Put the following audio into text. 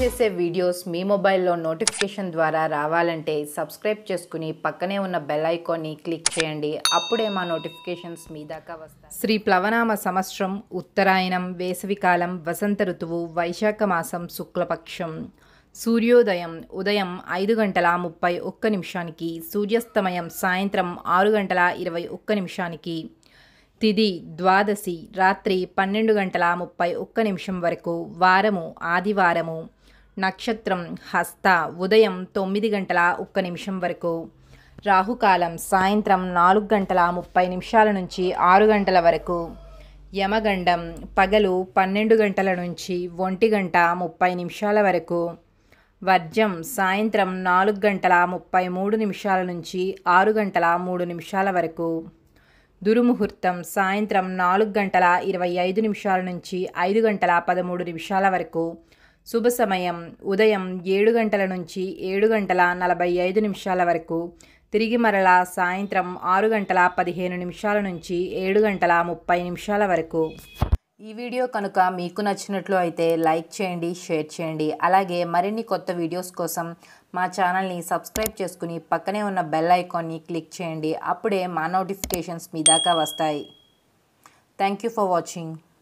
చేసే వీడియోస్ మీ మొబైల్లో నోటిఫికేషన్ ద్వారా రావాలంటే సబ్స్క్రైబ్ చేసుకుని పక్కనే ఉన్న బెల్ ఐకాన్ని క్లిక్ చేయండి అప్పుడే మా నోటిఫికేషన్స్ మీ దాకా వస్తాయి శ్రీ ప్లవనామ సంవత్సరం ఉత్తరాయణం వేసవికాలం వసంత ఋతువు వైశాఖ మాసం శుక్లపక్షం సూర్యోదయం ఉదయం ఐదు గంటల ముప్పై ఒక్క నిమిషానికి సూర్యాస్తమయం సాయంత్రం ఆరు గంటల ఇరవై ఒక్క నిమిషానికి తిది ద్వాదశి రాత్రి పన్నెండు గంటల ముప్పై ఒక్క నిమిషం వరకు వారము ఆదివారము నక్షత్రం హస్త ఉదయం తొమ్మిది గంటల ఒక్క నిమిషం వరకు రాహుకాలం సాయంత్రం నాలుగు గంటల ముప్పై నిమిషాల నుంచి ఆరు గంటల వరకు యమగండం పగలు పన్నెండు గంటల నుంచి ఒంటి గంట ముప్పై నిమిషాల వరకు వర్జం సాయంత్రం నాలుగు గంటల ముప్పై మూడు నిమిషాల నుంచి ఆరు గంటల మూడు నిమిషాల వరకు దుర్ముహూర్తం సాయంత్రం నాలుగు గంటల ఇరవై ఐదు నిమిషాల నుంచి ఐదు గంటల పదమూడు నిమిషాల వరకు శుభ సమయం ఉదయం ఏడు గంటల నుంచి ఏడు గంటల నలభై ఐదు నిమిషాల వరకు తిరిగి మరలా సాయంత్రం ఆరు గంటల పదిహేను నిమిషాల నుంచి ఏడు గంటల ముప్పై నిమిషాల వరకు ఈ వీడియో కనుక మీకు నచ్చినట్లు అయితే లైక్ చేయండి షేర్ చేయండి అలాగే మరిన్ని కొత్త వీడియోస్ కోసం మా ఛానల్ని సబ్స్క్రైబ్ చేసుకుని పక్కనే ఉన్న బెల్ ఐకాన్ని క్లిక్ చేయండి అప్పుడే మా నోటిఫికేషన్స్ మీ దాకా వస్తాయి థ్యాంక్ యూ ఫర్ వాచింగ్